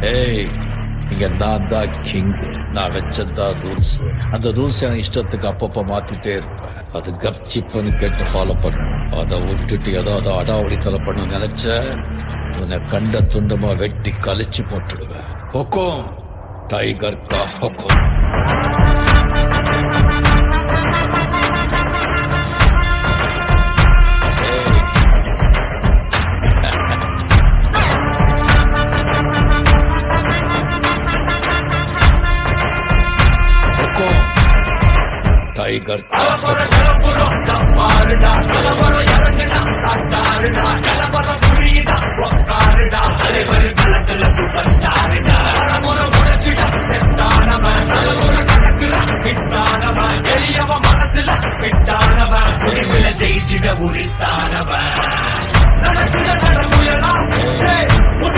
ஏய் இங்க நான் தான் கிங் நான் வச்சதான் ரூல்ஸ் அந்த ரூல்ஸ் என் இஷ்டத்துக்கு அப்பப்ப மாத்திட்டே இருப்பேன் அது கப்சிப்புன்னு கேட்டு ஃபாலோ பண்ணணும் அதை விட்டுட்டு ஏதாவது அடாவடித்தலை பண்ண நினைச்ச உன்னை கண்ட துண்டமா வெட்டி கழிச்சு போட்டுடுவேன் ஹொக்கோம் டைகர் கா ஹொக்கோம் ஹொக்கோம் டைகர் கா ஹொக்கோம் ஜெயிச்சிட உரித்தானவன் நடக்கிற நடமுயலா